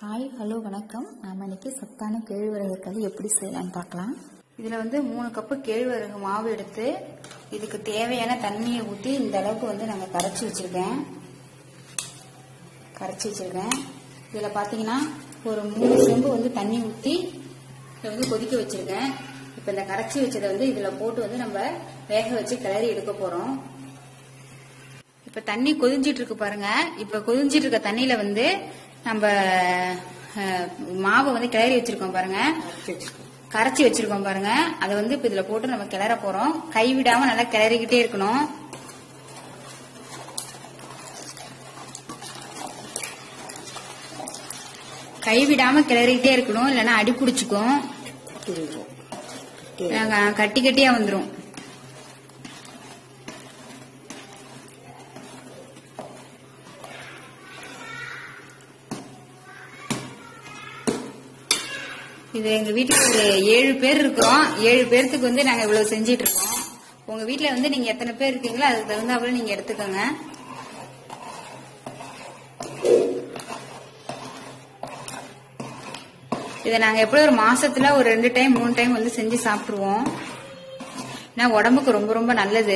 Hi hello வணக்கம் நாம இன்னைக்கு சத்தான கேழ்வரகு களி எப்படி செய்யலாம்னு பார்க்கலாம் இதில் வந்து மூணு கப்பு கேழ்வரகு மாவு எடுத்து இதுக்கு தேவையான தண்ணியை ஊற்றி இந்த அளவுக்கு வந்து நாங்கள் கரைச்சி வச்சுருக்கேன் கரைச்சி வச்சுருக்கேன் இதில் பார்த்தீங்கன்னா ஒரு மூணு செம்பு வந்து தண்ணி ஊற்றி இதை வந்து கொதிக்க வச்சுருக்கேன் இப்போ இந்த கரைச்சி வச்சதை வந்து இதில் போட்டு வந்து நம்ம வேக வச்சு கிளறி எடுக்க போகிறோம் இப்ப தண்ணி கொதிஞ்சிட்டு இருக்கு பாருங்க இப்ப கொதிஞ்சிட்டு இருக்க தண்ணியில வந்து நம்ம அஹ், மாவை வந்து கிளறி வச்சிருக்கோம் பாருங்க கரைச்சி வச்சிருக்கோம் பாருங்க அதை வந்து இப்ப இதுல போட்டு நம்ம கிளற போறோம் கைவிடாம நல்லா கிளறிக்கிட்டே இருக்கணும் கைவிடாம கிளறிக்கிட்டே இருக்கணும் இல்லைன்னா அடி பிடிச்சிக்கும் அஹ், கட்டி கட்டியா வந்துரும் இது எங்க வீட்டுல ஒரு ஏழு பேர் இருக்கிறோம் ஏழு பேர்த்துக்கு வந்து நாங்க இவ்வளவு செஞ்சிட்டு இருக்கோம் உங்க வீட்ல வந்து நீங்க எத்தனை பேர் இருக்கீங்களோ அதுக்கு தகுந்தாப்புல நீங்க எடுத்துக்கோங்க இதை நாங்க எப்படி ஒரு மாசத்துல ஒரு ரெண்டு டைம் மூணு டைம் வந்து செஞ்சு சாப்பிட்டுருவோம் ஏன்னா உடம்புக்கு ரொம்ப ரொம்ப நல்லது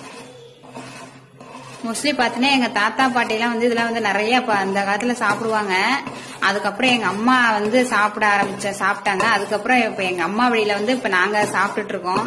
மோஸ்ட்லி பார்த்தீங்கன்னா எங்க தாத்தா பாட்டிலாம் வந்து இதெல்லாம் வந்து நிறைய ப- அந்த காலத்துல சாப்பிடுவாங்க அதுக்கப்புறம் எங்க அம்மா வந்து சாப்பிட ஆரம்பிச்ச சாப்பிட்டாங்க அதுக்கப்புறம் இப்ப எங்க அம்மா வழியில வந்து இப்ப நாங்க சாப்பிட்டுட்டு இருக்கோம்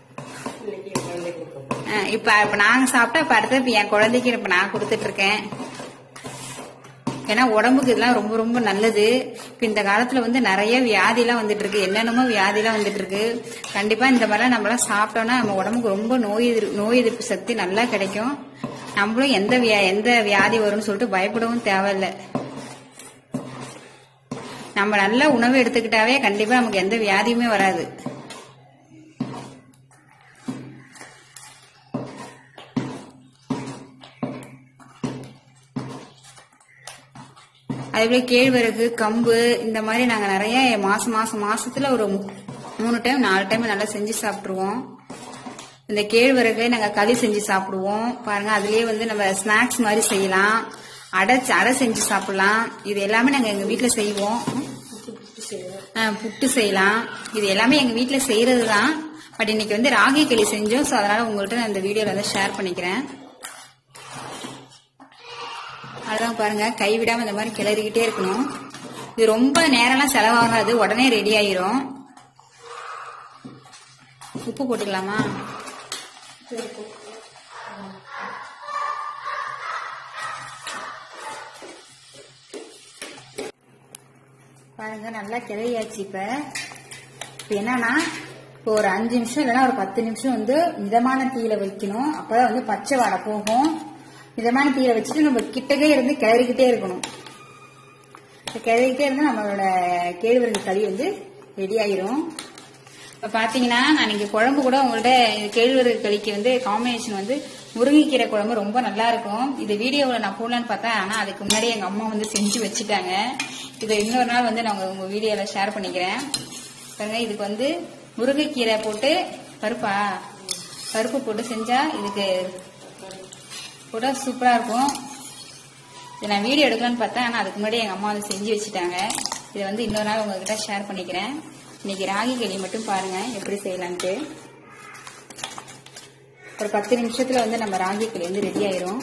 அஹ் இப்ப இப்ப நாங்க சாப்பிட்டா இப்ப அடுத்து இப்ப என் குழந்தைக்கு இப்ப நான் கொடுத்துட்டு இருக்கேன் ஏன்னா உடம்புக்கு இதெல்லாம் ரொம்ப ரொம்ப நல்லது இப்ப இந்த காலத்துல வந்து நிறைய வியாதி எல்லாம் வந்துட்டு இருக்கு என்னென்னமோ வியாதி எல்லாம் வந்துட்டு இருக்கு கண்டிப்பா இந்த மாதிரிலாம் நம்மளாம் சாப்பிட்டோம்னா நம்ம உடம்புக்கு ரொம்ப நோய் எதிர் நோய் எதிர்ப்பு சக்தி நல்லா கிடைக்கும் நம்மளும் எந்த வியா எந்த வியாதி வரும்னு சொல்லிட்டு பயப்படவும் தேவையில்லை நம்ம நல்ல உணவு எடுத்துக்கிட்டாவே கண்டிப்பா நமக்கு எந்த வியாதியுமே வராது அதேபோல கேழ்வரகு கம்பு இந்த மாதிரி நாங்க நிறைய மாசம் மாசம் மாசத்துல ஒரு மூணு டைம் நாலு டைம் நல்லா செஞ்சு சாப்பிட்டுருவோம் இந்த கேழ்வரகு நாங்க களி செஞ்சு சாப்பிடுவோம் பாருங்க அதுலயே வந்து நம்ம ஸ்நாக்ஸ் மாதிரி செய்யலாம் அடை அடை செஞ்சு சாப்பிடலாம் இது எல்லாமே நாங்க எங்க வீட்ல செய்வோம் ஆ, புட்டு செய்யலாம் இது எல்லாமே எங்க வீட்ல செய்யறது தான் பட் இன்னைக்கு வந்து ராகி களி செஞ்சோம் ஸோ அதனால உங்கள்கிட்ட நான் இந்த வீடியோல வந்து ஷேர் பண்ணிக்கிறேன் அதான் பாருங்க கைவிடாம இந்த மாதிரி கிளறிக்கிட்டே இருக்கணும் இது ரொம்ப நேரம்லாம் செலவாகாது உடனே ரெடி ஆயிரும் உப்பு போட்டுக்கலாமா பாருங்க நல்லா கிளறியாச்சு இப்ப இப்ப என்னன்னா இப்போ ஒரு அஞ்சு நிமிஷம் இல்லைன்னா ஒரு பத்து நிமிஷம் வந்து மிதமான தீயில வைக்கணும் அப்பதான் வந்து பச்சை வாடை போகும் மிதமான தீயில வச்சுட்டு நம்ம கிட்டக்கே இருந்து கிளறிக்கிட்டே இருக்கணும் இப்ப கிளறிக்கிட்டே இருந்தா நம்மளோட கேழ்வரகு களி வந்து ரெடி ஆயிரும் இப்ப பாத்தீங்கன்னா நான் இங்க குழம்பு கூட உங்கள்ட்ட கேழ்வரகு களிக்கு வந்து காம்பினேஷன் வந்து முருங்கைக்கீரை குழம்பு ரொம்ப நல்லா இருக்கும் இது வீடியோவில் நான் போடலான்னு பார்த்தேன் ஆனா அதுக்கு முன்னாடி எங்க அம்மா வந்து செஞ்சு வச்சுட்டாங்க இதை இன்னொரு நாள் வந்து நான் உங்க வீடியோல ஷேர் பண்ணிக்கிறேன் பாருங்க இதுக்கு வந்து முருங்கைக்கீரை போட்டு பருப்பா பருப்பு போட்டு செஞ்சா இதுக்கு கூட சூப்பரா இருக்கும் இதை நான் வீடியோ எடுக்கலாம்னு பார்த்தேன் ஆனா அதுக்கு முன்னாடி எங்க அம்மா வந்து செஞ்சு வச்சுட்டாங்க இதை வந்து இன்னொரு நாள் உங்ககிட்ட ஷேர் பண்ணிக்கிறேன் இன்னைக்கு ராகி களி மட்டும் பாருங்க எப்படி செய்யலான்ட்டு ஒரு பத்து நிமிஷத்துல வந்து நம்ம ராகி களி வந்து ரெடி ஆயிரும்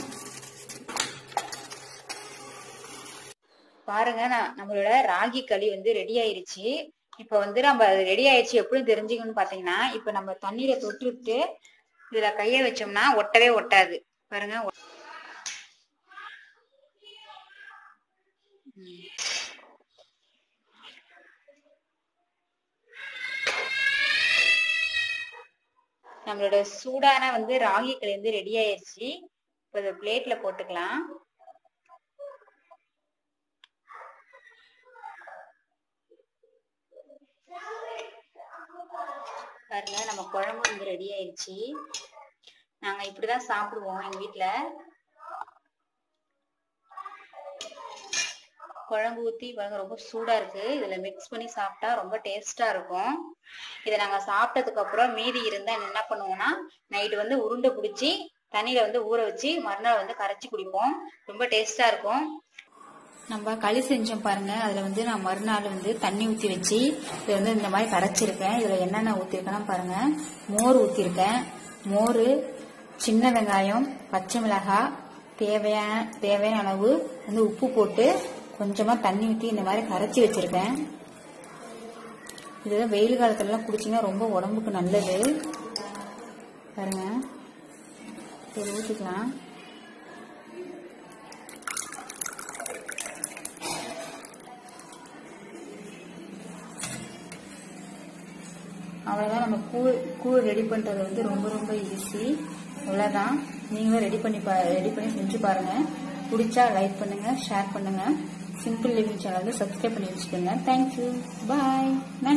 பாருங்க நான் நம்மளோட ராகி களி வந்து ரெடி ஆயிருச்சு இப்ப வந்து நம்ம ரெடி ஆயிருச்சு எப்படி தெரிஞ்சுக்கணும்னு பாத்தீங்கன்னா இப்ப நம்ம தண்ணீரை தொட்டுட்டு இதுல கைய வச்சோம்னா ஒட்டவே ஒட்டாது பாருங்க ஒ- ம். நம்மளோட சூடான வந்து ராகி களி வந்து ரெடி ஆயிருச்சு இப்ப இதை பிளேட்ல போட்டுக்கலாம் பாருங்க நம்ம குழம்பு வந்து ரெடி ஆயிருச்சு நாங்க இப்படிதான் சாப்பிடுவோம் எங்க வீட்ல குழம்பு ஊத்தி பாருங்க ரொம்ப சூடா இருக்கு இதுல மிக்ஸ் பண்ணி சாப்பிட்டா ரொம்ப டேஸ்டா இருக்கும் இதை நாங்க சாப்பிட்டதுக்கு அப்புறம் மீதி இருந்தா என்ன பண்ணுவோம்னா நைட்டு வந்து உருண்டை பிடிச்சி தண்ணியில வந்து ஊற வச்சு மறுநாள் வந்து கரைச்சி குடிப்போம் ரொம்ப டேஸ்டா இருக்கும் நம்ம களி செஞ்சோம் பாருங்க அதுல வந்து நான் மறுநாள் வந்து தண்ணி ஊத்தி வச்சு இதை வந்து இந்த மாதிரி கரைச்சிருக்கேன் இதுல என்னென்ன ஊத்திருக்கேன்னா பாருங்க மோர் ஊத்திருக்கேன் மோர் சின்ன வெங்காயம் பச்சை மிளகாய் தேவையான தேவையான அளவு வந்து உப்பு போட்டு கொஞ்சமா தண்ணி ஊற்றி இந்த மாதிரி கரைச்சி வச்சிருக்கேன் இதுதான் வெயில் காலத்துலலாம் குடிச்சிங்கன்னா ரொம்ப உடம்புக்கு நல்லது பாருங்க சரி ஊற்றிக்கலாம் அவ்வளோதான் நம்ம கூழ் கூழ் ரெடி பண்ணுறது வந்து ரொம்ப ரொம்ப ஈஸி அவ்வளோதான் நீங்களும் ரெடி பண்ணி பா ரெடி பண்ணி செஞ்சு பாருங்கள் பிடிச்சா லைக் பண்ணுங்கள் ஷேர் பண்ணுங்கள் சிம்பிள் லிவிங் சேனல் வந்து சப்ஸ்கிரைப் பண்ணி வச்சுக்கோங்க தேங்க்யூ பாய்